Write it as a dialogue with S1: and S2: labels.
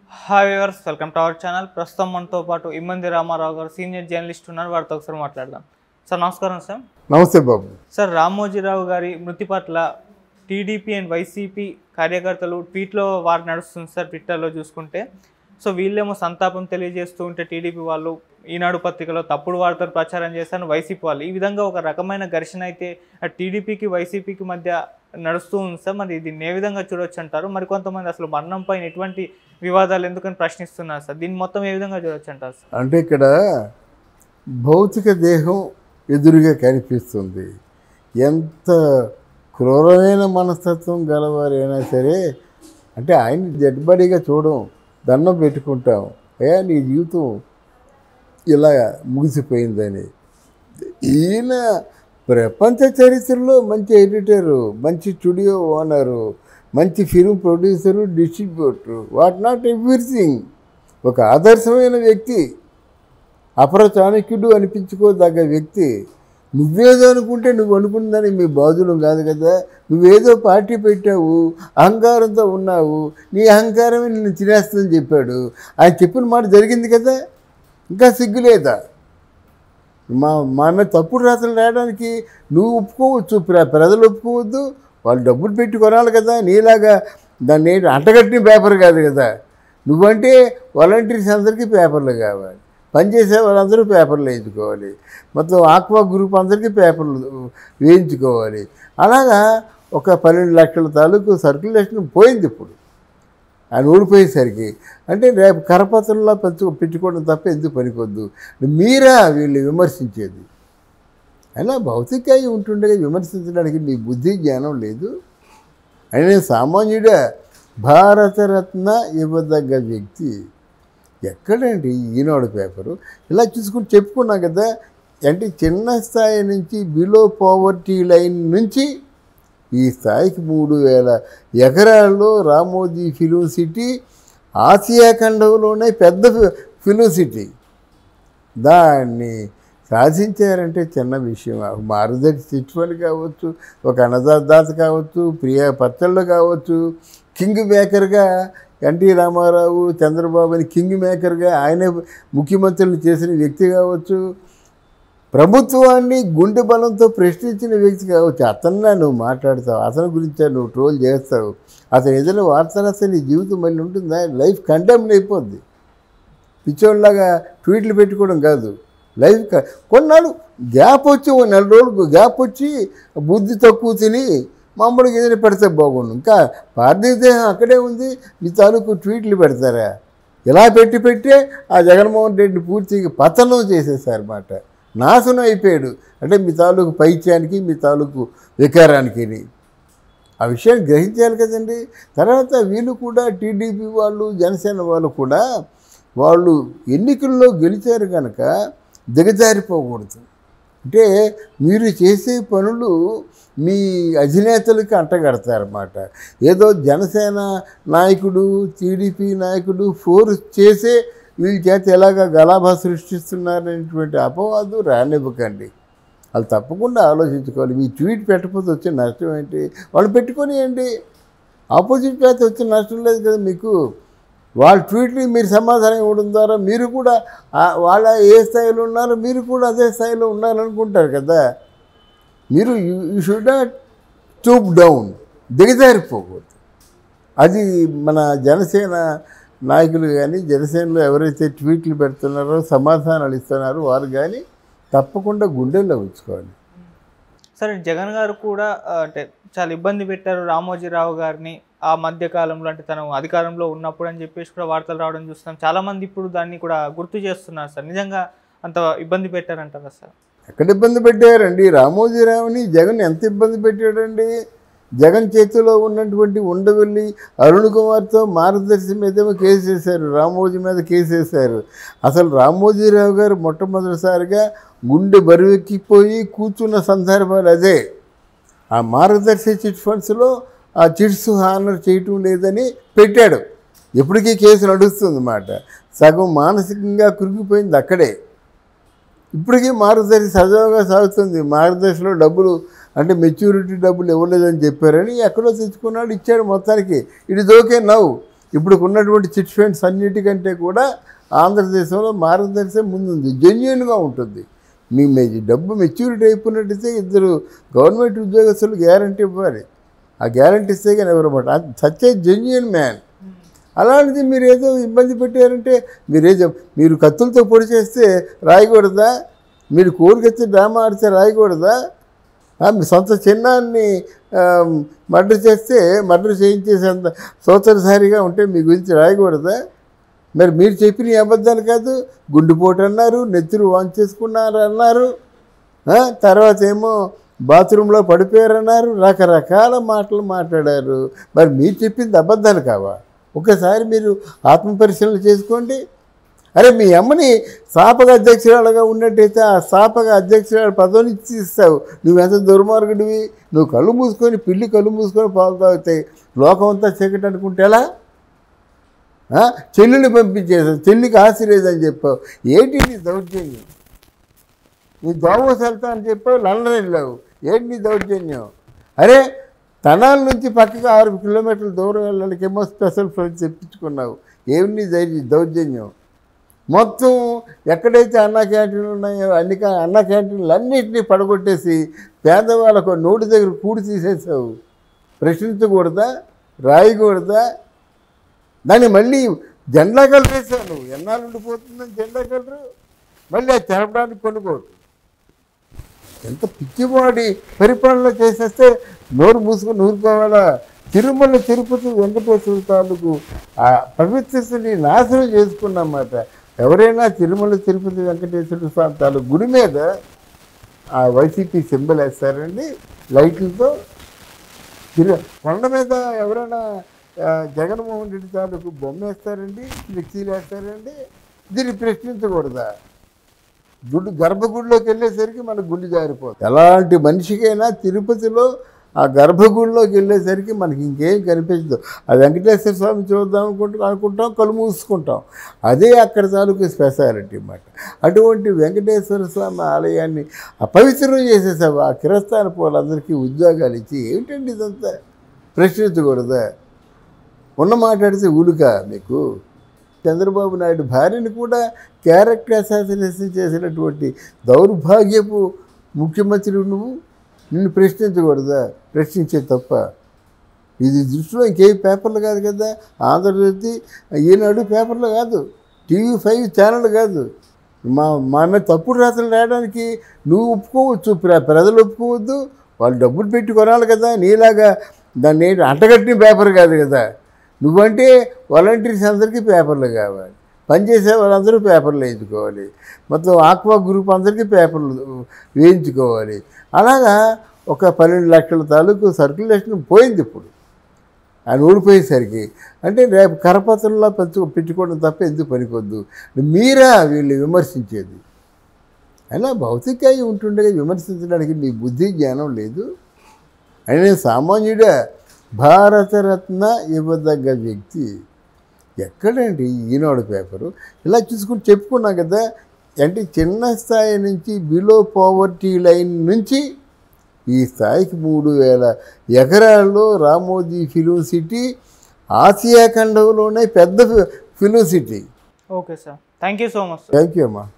S1: Hi viewers welcome to our channel ప్రస్తుతం మనతో పాటు ఇమ్మంది రామారావు గారు సీనియర్ జర్నలిస్ట్ ఉన్నారు వారితో ఒకసారి మాట్లాడదాం సార్ నమస్కారం సార్
S2: నమస్తే బాబు
S1: సార్ రామోజీరావు గారి మృతి పట్ల టీడీపీ అండ్ వైసీపీ కార్యకర్తలు ట్వీట్లో వారు నడుస్తుంది సార్ ట్విట్టర్లో చూసుకుంటే సో వీళ్ళేమో సంతాపం తెలియజేస్తూ ఉంటే టీడీపీ వాళ్ళు ఈనాడు పత్రికలో తప్పుడు వార్తలు ప్రచారం చేశారు వైసీపీ వాళ్ళు ఈ విధంగా ఒక రకమైన ఘర్షణ అయితే టీడీపీకి వైసీపీకి మధ్య నడుస్తూ ఉంది సార్ మరి దీన్ని ఏ విధంగా చూడొచ్చు అంటారు మరి కొంతమంది అసలు మరణం పైన ఎటువంటి వివాదాలు ఎందుకని ప్రశ్నిస్తున్నారు సార్ దీన్ని మొత్తం ఏ విధంగా చూడొచ్చు అంటారు సార్
S2: అంటే ఇక్కడ భౌతిక దేహం ఎదురుగా కనిపిస్తుంది ఎంత క్రూరమైన మనస్తత్వం గలవారైనా సరే అంటే ఆయన డెడ్ బాడీగా చూడం దండం పెట్టుకుంటాం ఏ నీ జీవితం ఇలా ముగిసిపోయిందని ఈయన ప్రపంచ చరిత్రలో మంచి ఎడిటరు మంచి స్టూడియో ఓనరు మంచి film producer distributor what not everything ఒక ఆదర్శమైన వ్యక్తి అపర చాణక్యుడు అనిపించుకోదగ్గ వ్యక్తి నువ్వేదో అనుకుంటే నువ్వు అనుకున్నదని మీ బాధులు కాదు కదా నువ్వేదో పార్టీ పెట్టావు అహంకారంతో ఉన్నావు నీ అహంకారమే నిన్ను తినేస్తుందని చెప్పాడు ఆయన చెప్పిన మాట జరిగింది కదా ఇంకా సిగ్గులేదా మా మా మీద తప్పుడు రాతలు రాయడానికి నువ్వు ఒప్పుకోవచ్చు ప్ర- ప్రజలు ఒప్పుకోవద్దు వాళ్ళు డబ్బులు పెట్టి కొనాలి కదా నీలాగా దాన్ని ఏంటి అంటగట్టిన పేపర్ కాదు కదా నువ్వంటే వాలంటీర్స్ అందరికీ పేపర్లు కావాలి పనిచేసే వాళ్ళందరూ పేపర్లు వేయించుకోవాలి మొత్తం ఆక్వా గ్రూప్ అందరికీ పేపర్లు వేయించుకోవాలి అలాగా ఒక పన్నెండు లక్షల తాలూకు సర్క్యులేషన్ పోయింది ఇప్పుడు ఆయన ఓడిపోయేసరికి అంటే రేపు కరపత్రంలో పెంచు పెట్టుకోవడం తప్ప ఎందుకు పనికొద్దు మీరా వీళ్ళు విమర్శించేది అలా భౌతికంగా ఉంటుండగా విమర్శించడానికి మీ బుద్ధి జ్ఞానం లేదు ఆయన సామాన్యుడే భారతరత్న ఇవ్వదగ్గ వ్యక్తి ఎక్కడండి ఈనాడు పేపరు ఇలా చూసుకుని చెప్పుకున్నాం కదా అంటే చిన్న స్థాయి నుంచి బిలో పోవర్టీ లైన్ నుంచి ఈ స్థాయికి మూడు వేల ఎకరాల్లో రామోజీ ఫిలిం సిటీ ఆసియా ఖండంలోనే పెద్ద ఫి- ఫిలిం సిటీ దాన్ని సాధించారంటే చిన్న విషయం మారుదటి చిట్ఫండ్ కావచ్చు ఒక అన్నదాత కావచ్చు ప్రియా పచ్చళ్ళు కావచ్చు కింగ్ మేకర్గా ఎన్టీ రామారావు చంద్రబాబుని కింగ్ మేకర్గా ఆయనే ముఖ్యమంత్రులు చేసిన వ్యక్తి కావచ్చు ప్రభుత్వాన్ని గుండె బలంతో ప్రశ్నించిన వ్యక్తి కావచ్చు అతన్నా నువ్వు మాట్లాడతావు అతని గురించి నువ్వు ట్రోల్ చేస్తావు అతను ఏదైనా వార్తలు వస్తే నీ జీవితం మళ్ళీ ఉంటుందా లైఫ్ కండెమ్న్ అయిపోద్ది పిచ్చోళ్ళలాగా ట్వీట్లు పెట్టుకోవడం కాదు లైఫ్ క- కొన్నాళ్ళు గ్యాప్ వచ్చి ఓ నెల రోజులకు గ్యాప్ వచ్చి బుద్ధి తక్కువ తిని మామూలుగా ఏదైనా పెడితే బాగుండు ఇంకా పార్థివ దేహం అక్కడే ఉంది మీ తాలూకు ట్వీట్లు పెడతారా ఇలా పెట్టి పెట్టే ఆ జగన్మోహన్ రెడ్డి పూర్తిగా పతనం చేసేసారన్నమాట నాశనం అయిపోయాడు అంటే మీ తాలూకు పైత్యానికి మీ తాలూకు వికారానికి ఆ విషయాన్ని గ్రహించాలి కదండి తర్వాత వీళ్ళు కూడా టీడీపీ వాళ్ళు జనసేన వాళ్ళు కూడా వాళ్ళు ఎన్నికల్లో గెలిచారు కనుక దిగజారిపోకూడదు అంటే మీరు చేసే పనులు మీ అధినేతలకి అంటగడతారన్నమాట ఏదో జనసేన నాయకుడు టీడీపీ నాయకుడు ఫోర్స్ చేసే వీళ్ళ చేత ఎలాగ గలాభా సృష్టిస్తున్నారనేటువంటి అపవాదు రానివ్వకండి వాళ్ళు తప్పకుండా ఆలోచించుకోవాలి మీ ట్వీట్ పెట్టకపోతే వచ్చే నష్టం ఏంటి వాళ్ళు పెట్టుకొనియండి ఆపోజిట్ చేత వచ్చే నష్టం లేదు కదా మీకు వాళ్ళ ట్వీట్లు మీరు సమాధానం ఇవ్వడం ద్వారా మీరు కూడా ఆ- వాళ్ళ ఏ స్థాయిలో ఉన్నారో మీరు కూడా అదే స్థాయిలో ఉండాలనుకుంటారు కదా మీరు you should not stoop down దిగజారిపోకూడదు అది మన జనసేన నాయకులు కానీ జనసేనలో ఎవరైతే ట్వీట్లు పెడుతున్నారో సమాధానాలు ఇస్తున్నారో వారు కానీ తప్పకుండా గుండెల్లో ఉంచుకోవాలి
S1: సరే జగన్ గారు కూడా ఆ, అంటే చాలా ఇబ్బంది పెట్టారు రామోజీరావు గారిని ఆ మధ్య కాలంలో అంటే తను అధికారంలో ఉన్నప్పుడు అని చెప్పేసి కూడా వార్తలు రావడం చూస్తున్నాం చాలా మంది ఇప్పుడు దాన్ని కూడా గుర్తు చేస్తున్నారు సార్ నిజంగా అంత ఇబ్బంది పెట్టారంటారా సార్
S2: ఎక్కడ ఇబ్బంది పెట్టారండి రామోజీరావుని జగన్ ఎంత ఇబ్బంది పెట్టాడండి జగన్ చేతిలో ఉన్నటువంటి ఉండవెల్లి అరుణ్ కుమార్తో మార్గదర్శి మీదేమో కేసు వేశారు రామోజీ మీద కేసు వేశారు అసలు రామోజీరావు గారు మొట్టమొదటిసారిగా గుండె బరువెక్కిపోయి కూర్చున్న సందర్భాలు అదే ఆ మార్గదర్శి చిట్ ఫండ్స్లో ఆ చిట్స్ హానర్ చేయటం లేదని పెట్టాడు ఎప్పటికీ కేసు నడుస్తుంది అన్నమాట సగం మానసికంగా కురిగిపోయింది అక్కడే ఇప్పటికీ మార్గదర్శి సజావుగా సాగుతుంది మార్గదర్శిలో డబ్బులు అంటే మెచ్యూరిటీ డబ్బులు ఇవ్వలేదని చెప్పారని ఎక్కడో తెచ్చుకున్నాడు ఇచ్చాడు మొత్తానికి ఇట్ ఇస్ ఓకే నవ్వు ఇప్పుడు ఉన్నటువంటి చిట్ ఫండ్స్ అన్నిటికంటే కూడా ఆంధ్రదేశంలో మార్గదర్శనం ముందుంది జెన్యున్గా ఉంటుంది మీ మీ డబ్బు మెచ్యూరిటీ అయిపోయినట్టయితే ఇద్దరు గవర్నమెంట్ ఉద్యోగస్తులు గ్యారంటీ ఇవ్వాలి ఆ గ్యారంటీ ఇస్తే కానీ ఎవరమాట సచ్ ఏ జెన్యున్ మ్యాన్ అలాంటిది మీరు ఏదో ఇబ్బంది పెట్టారంటే మీరేదో మీరు కత్తులతో పొడి చేస్తే రాయకూడదా మీరు కోరికెత్తి డ్రామా ఆడితే రాయకూడదా ఆ, మీ సొంత చిన్నాన్ని మర్డర్ చేస్తే మర్డర్ చేయించేసేంత సోదరసారిగా ఉంటే మీ గురించి రాయకూడదా మరి మీరు చెప్పిన ఈ అబద్ధాలు కాదు గుండెపోటు అన్నారు నెత్తురు వాన్ చేసుకున్నారు అన్నారు ఆ, తర్వాత ఏమో బాత్రూంలో పడిపోయారన్నారు రకరకాల మాటలు మాట్లాడారు మరి మీరు చెప్పింది అబద్ధాలు కావా ఒకసారి మీరు ఆత్మపరిశీలన చేసుకోండి అరే మీ అమ్మని స్థాపక అధ్యక్షురాలుగా ఉన్నట్టయితే ఆ స్థాపక అధ్యక్షురాలు పదవిని ఇస్తావు నువ్వు ఎంత దుర్మార్గుడివి నువ్వు కళ్ళు మూసుకొని పిల్లి కళ్ళు మూసుకొని పాలు తాగుతాయి లోకం అంతా చీకటి అనుకుంటే ఎలా ఆ? చెల్లిని పంపించేసావు చెల్లికి ఆశ లేదని చెప్పావు ఏంటి నీ దౌర్జన్యం నీ దోమోస్ వెళ్తా అని చెప్పావు లండన్ వెళ్ళావు ఏంటి నీ దౌర్జన్యం అరే తనాల నుంచి పక్కకి ఆరు కిలోమీటర్ల దూరం వెళ్ళడానికి ఏమో స్పెషల్ ఫ్లైట్ తెప్పించుకున్నావు ఏమి నీ ధైర్యం దౌర్జన్యం మొత్తం ఎక్కడైతే అన్న క్యాంటీన్లు ఉన్నాయో అన్ని కా- అన్న క్యాంటీన్లు అన్నింటినీ పడగొట్టేసి పేదవాళ్ళకు నోటి దగ్గర కూడి తీసేసావు ప్రశ్నించకూడదా రాయకూడదా దాన్ని మళ్ళీ జెండా కలర్ వేసావు నువ్వు ఎన్నాళ్ళు ఉండిపోతుందని జెండా కలరు మళ్ళీ అది తెరపడానికి కొనుక్కోడు ఎంత పిచ్చివాడి పరిపాలన చేసేస్తే నోరు మూసుకొని ఊరుకోవాలా తిరుమల తిరుపతి వెంకటేశ్వర తాలూకు ఆ పవిత్రతని నాశనం చేసుకున్నమాట ఎవరైనా తిరుమల తిరుపతి వెంకటేశ్వర స్వామి తాలూకు గుడి మీద ఆ వైసీపీ సింబల్ వేస్తారండి లైట్లతో తిరు కొండ మీద ఎవరైనా ఆ, జగన్మోహన్ రెడ్డి తాలూకు బొమ్మ వేస్తారండి ఫ్లెక్సీలు వేస్తారండి దీన్ని ప్రశ్నించకూడదా గుడి గర్భగుడిలోకి వెళ్ళేసరికి మన గుండె జారిపోతుంది ఎలాంటి మనిషికైనా తిరుపతిలో ఆ గర్భగుడిలోకి వెళ్ళేసరికి మనకి ఇంకేం కనిపించదు ఆ వెంకటేశ్వర స్వామి చూద్దాం అనుకుంటా అనుకుంటాం కళ్ళు మూసుకుంటాం అదే అక్కడ తాలూకు స్పెషాలిటీ అన్నమాట అటువంటి వెంకటేశ్వర స్వామి ఆలయాన్ని అపవిత్రం చేసేసావు ఆ కిరస్థాన పోలందరికీ ఉద్యోగాలు ఇచ్చి ఏమిటండి ఇదంతా ప్రశ్నించకూడదా ఉన్న మాట్లాడితే ఉలుక మీకు చంద్రబాబు నాయుడు భార్యని కూడా క్యారెక్టర్ అసాసినేషన్ చేసినటువంటి దౌర్భాగ్యపు ముఖ్యమంత్రి నువ్వు నిన్ను ప్రశ్నించకూడదా ప్రశ్నించే తప్ప ఇది దృష్టిలో ఇంకే పేపర్లు కాదు కదా ఆంధ్రజ్యోతి ఈనాడు పేపర్లు కాదు టీవీ ఫైవ్ ఛానల్ కాదు మా మా మీద తప్పుడు రాతలు రాయడానికి నువ్వు ఒప్పుకోవచ్చు ప్ర- ప్రజలు ఒప్పుకోవద్దు వాళ్ళు డబ్బులు పెట్టి కొనాలి కదా నీలాగా దాన్ని ఏంటి అంటగట్టిన పేపర్ కాదు కదా నువ్వంటే వాలంటీర్స్ అందరికీ పేపర్లు కావాలి పనిచేసే వాళ్ళందరూ పేపర్లు వేయించుకోవాలి మొత్తం ఆక్వా గ్రూప్ అందరికీ పేపర్లు వేయించుకోవాలి అలాగా ఒక పన్నెండు లక్షల తాలూకు సర్క్యులేషన్ పోయింది ఇప్పుడు ఆయన ఓడిపోయేసరికి అంటే రేపు కరపత్రంలో పెంచు పెట్టుకోవడం తప్ప ఎందుకు పనికొద్దు మీరా వీళ్ళు విమర్శించేది అలా భౌతికాయి ఉంటుండగా విమర్శించడానికి నీ బుద్ధి జ్ఞానం లేదు ఆయన సామాన్యుడా భారతరత్న ఇవ్వదగ్గ వ్యక్తి ఎక్కడండి ఈనాడు పేపరు ఇలా చూసుకుని చెప్పుకున్నాం కదా అంటే చిన్న స్థాయి నుంచి బిలో పోవర్టీ లైన్ నుంచి ఈ స్థాయికి మూడు వేల ఎకరాల్లో రామోజీ ఫిలిం సిటీ ఆసియా ఖండంలోనే పెద్ద film city
S1: okay sir thank you so much sir
S2: thank you అమ్మా